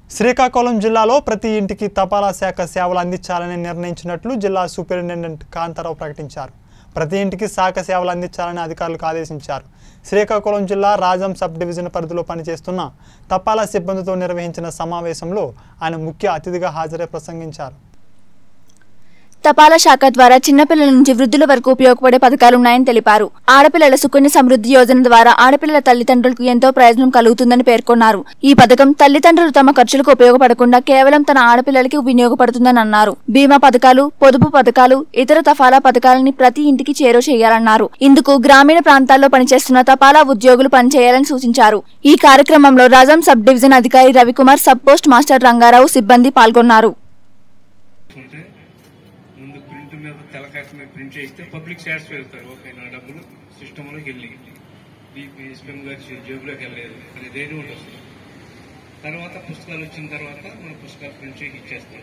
శ్రీకాకుళం జిల్లాలో ప్రతి ఇంటికి తపాలా శాఖ సేవలు అందించాలని నిర్ణయించినట్లు జిల్లా సూపరింటెండెంట్ కాంతారావు ప్రకటించారు ప్రతి ఇంటికి శాఖ సేవలు అందించాలని అధికారులకు ఆదేశించారు శ్రీకాకుళం జిల్లా రాజం సబ్ డివిజన్ పరిధిలో పనిచేస్తున్న తపాలా సిబ్బందితో నిర్వహించిన సమావేశంలో ఆయన ముఖ్య అతిథిగా హాజరై ప్రసంగించారు తపాలా శాఖ ద్వారా చిన్నపిల్లల నుంచి వృద్ధుల వరకు ఉపయోగపడే పథకాలున్నాయని తెలిపారు ఆడపిల్లల సుకన్య సమృద్ధి యోజన ద్వారా ఆడపిల్లల తల్లిదండ్రులకు ఎంతో ప్రయోజనం కలుగుతుందని పేర్కొన్నారు ఈ పథకం తల్లిదండ్రులు తమ ఖర్చులకు ఉపయోగపడకుండా కేవలం తన ఆడపిల్లలకి వినియోగపడుతుందని అన్నారు బీమా పథకాలు పొదుపు పథకాలు ఇతర తపాలా పథకాలని ప్రతి ఇంటికి చేరువ చేయాలన్నారు ఇందుకు గ్రామీణ ప్రాంతాల్లో పనిచేస్తున్న తపాలా ఉద్యోగులు పనిచేయాలని సూచించారు ఈ కార్యక్రమంలో రాజం సబ్ డివిజన్ అధికారి Ravikumar sub post master Rangarao సిబ్బంది పాల్గొన్నారు ఉంటే ముందు ప్రింట్ మీద తెలకాయ మీద ప్రింట్ చేస్తే పబ్లిక్ సాటిస్ఫై అవుతారు ఓకే నా డబ్బులు సిస్టంలోకి వెళ్ళి ఈ ఎస్పీఎం గారి జేబులోకి వెళ్ళలేదు అనే ధైర్యం ఒకటి వస్తుంది తర్వాత పుస్తకాలు వచ్చిన తర్వాత మన పుస్తకాలు ప్రింట్ చేసి ఇచ్చేస్తాం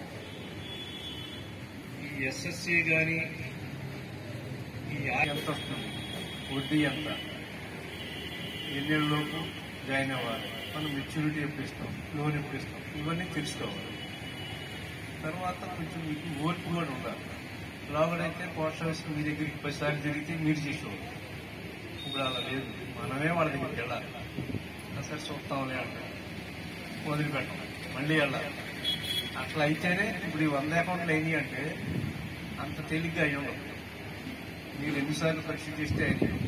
ఈ ఎస్ఎస్సి కానీ ఈ ఆ ఎంత వస్తుంది వడ్డీ ఎంత ఎన్నేళ్ళలోపు జాయిన్ అవ్వాలి మనం మెచ్యూరిటీ ఎప్పిస్తాం లోన్ ఎప్పిస్తాం ఇవన్నీ తెలుసుకోవాలి తర్వాత కొంచెం మీకు ఓర్పు కూడా ఉండాలి లోపలైతే పోస్ట్ ఆఫీస్ మీ దగ్గరికి పదిసార్లు తిరిగితే మీరు చేసేవాళ్ళు ఇప్పుడు అలా లేదు మనమే వాళ్ళ దగ్గరికి వెళ్ళాలి అసలు చూస్తాంలే అంటే వదిలిపెట్టాం మళ్ళీ వెళ్ళాలి అట్లా అయితేనే ఇప్పుడు ఈ వంద అకౌంట్లు అయినాయి అంటే అంత తేలిగ్గా అయ్యి ఉండవు మీరు ఎన్నిసార్లు పరీక్ష చేస్తే అయినాయి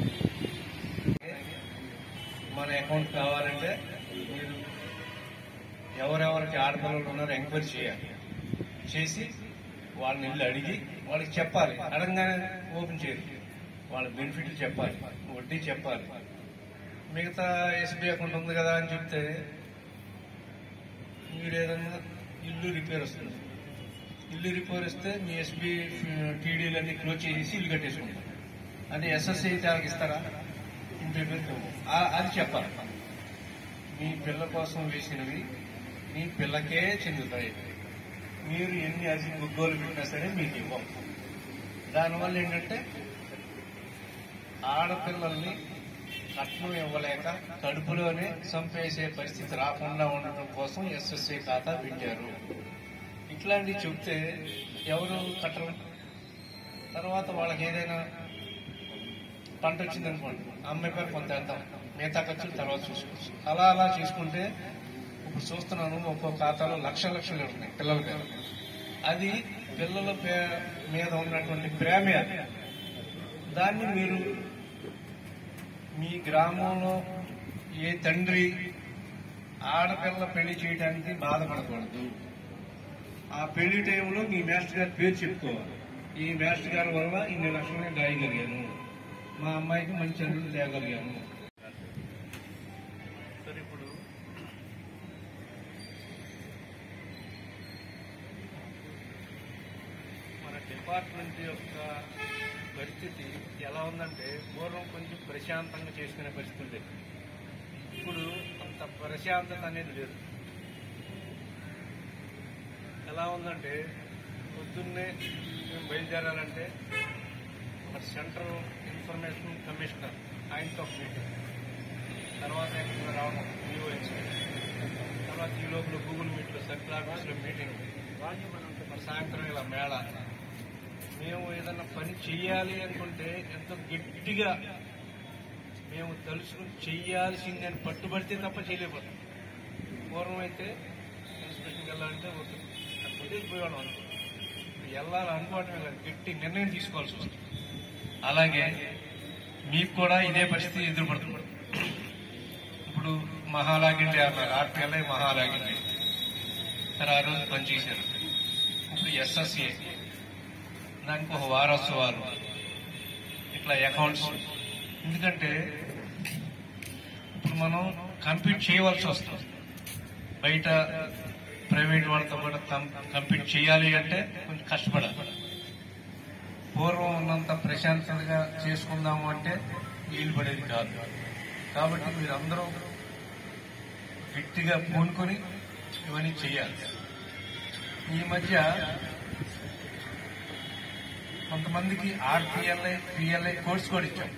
మన అకౌంట్ కావాలంటే మీరు ఎవరెవరికి ఆడపిల్లలు ఉన్నారో ఎంక్వైరీ చేయాలి చేసి వాళ్ళని వెళ్ళి అడిగి వాళ్ళకి చెప్పాలి అడగగానే ఓపెన్ చేయరు వాళ్ళ బెనిఫిట్లు చెప్పాలి వడ్డీ చెప్పాలి మిగతా ఎస్బీ అకౌంట్ ఉంది కదా అని చెప్తే మీరు ఏదన్నా ఇల్లు రిపేర్ వస్తుంది ఇల్లు రిపేర్ వస్తే మీ ఎస్బీ టీడీలు అన్ని క్లోజ్ చేసేసి ఇల్లు కట్టేసుకుంటారు అది ఎస్ఎస్ఐ వాళ్ళకి ఇస్తారా ఇంటి పేరు అది చెప్పాలి మీ పిల్ల కోసం వేసినవి మీ పిల్లకే చెందుతాయి మీరు ఎన్ని అసి గుగ్గోలు పెట్టినా సరే మీకు ఇవ్వం దానివల్ల ఏంటంటే ఆడపిల్లల్ని కట్నం ఇవ్వలేక కడుపులోనే చంపేసే పరిస్థితి రాకుండా ఉండటం కోసం ఎస్ఎస్ఐ ఖాతా పెట్టారు ఇట్లాంటివి చెప్తే ఎవరు కట్టరు తర్వాత వాళ్ళకి ఏదైనా పంట వచ్చిందనుకోండి అమ్మాయి పేరు కొంత వేద్దాం మిగతా ఖర్చులు తర్వాత చూసుకోవచ్చు అలా అలా చేసుకుంటే ఇప్పుడు చూస్తున్నాను ఒక్కో ఖాతాలో లక్ష లక్షలు ఉన్నాయి పిల్లల పేరు అది పిల్లల పే- మీద ఉన్నటువంటి ప్రేమే అది దాన్ని మీరు మీ గ్రామంలో ఏ తండ్రి ఆడపిల్ల పెళ్లి చేయడానికి బాధపడకూడదు ఆ పెళ్లి టైంలో మీ మాస్టర్ గారి పేరు చెప్పుకోవాలి ఈ మాస్టర్ గారి వల్ల ఇన్ని లక్షలు నేను రాయగలిగాను మా అమ్మాయికి మంచి అల్లుడు తేగలిగాను సరే ఇప్పుడు మన డిపార్ట్మెంట్ యొక్క పరిస్థితి ఎలా ఉందంటే పూర్వం కొంచెం ప్రశాంతంగా చేసుకునే పరిస్థితి ఉండేది ఇప్పుడు అంత ప్రశాంతత అనేది లేదు ఎలా ఉందంటే పొద్దున్నే మేము బయలుదేరాలంటే ఒక సెంట్రల్ ఇన్ఫర్మేషన్ కమిషనర్ ఆయనతో ఒక మీటింగ్ తర్వాత ఇక్కడ రావడం యూఎస్ తర్వాత ఈ లోపల గూగుల్ మీట్లో సర్కిల్ ఆఫీస్లో మీటింగ్ మరి సాయంత్రం ఇలా మేళ మేము ఏదన్నా పని చెయ్యాలి అనుకుంటే ఎంతో గట్టిగా మేము తలుచుకుని చెయ్యాల్సింది అని పట్టుబడితే తప్ప చేయలేకపోతాం పూర్వం అయితే ఇన్స్పెక్షన్కి వెళ్ళాలంటే ఓకే అక్కడికి పోయేవాళ్ళం అనుకో ఇప్పుడు వెళ్ళాలి అనుకోవటమే లేదు గట్టి నిర్ణయం తీసుకోవాల్సి వస్తుంది అలాగే మీకు కూడా ఇదే పరిస్థితి ఎదురుపడుతుంది ఇప్పుడు మహాలాగిండి అన్నారు ఆర్పిఎల్ఐ మహాలాగిండి సరే ఆ రోజు పనిచేశారు ఇప్పుడు ఎస్ఎస్ఏ దానికి ఒక వారోత్సవాలు ఇట్లా అకౌంట్స్ ఎందుకంటే ఇప్పుడు మనం కంప్లీట్ చేయవలసి వస్తుంది బయట ప్రైవేట్ వాళ్ళతో కూడా కంప్లీట్ చేయాలి అంటే కొంచెం కష్టపడాలి పూర్వం ఉన్నంత ప్రశాంతంగా చేసుకుందాము అంటే వీలు పడేది కాదు కాబట్టి మీరందరూ గట్టిగా పూనుకొని ఇవన్నీ చేయాలి ఈ మధ్య కొంతమందికి ఆర్పిఎల్ఐ పిఎల్ఐ కోర్స్ కూడా ఇచ్చాం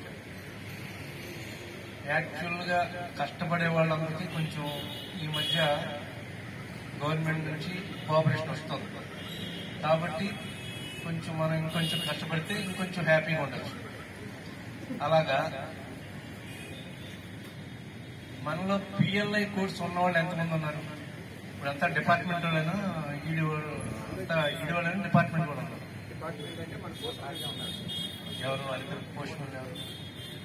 యాక్చువల్ గా కష్టపడే వాళ్ళందరికీ కొంచెం ఈ మధ్య గవర్నమెంట్ నుంచి కోఆపరేషన్ వస్తుంది కాబట్టి కొంచెం మనం ఇంకొంచెం కష్టపడితే ఇంకొంచెం హ్యాపీగా ఉండొచ్చు అలాగా మనలో పిఎల్ఐ కోర్స్ ఉన్న వాళ్ళు ఎంతమంది ఉన్నారు ఇప్పుడంతా డిపార్ట్మెంట్ వాళ్ళైనా ఈడి అంతా ఈడి వాళ్ళైనా డిపార్ట్మెంట్ వాళ్ళు ఉన్నారు ఎవరు వాళ్ళిద్దరు పోస్ట్ ఎవరు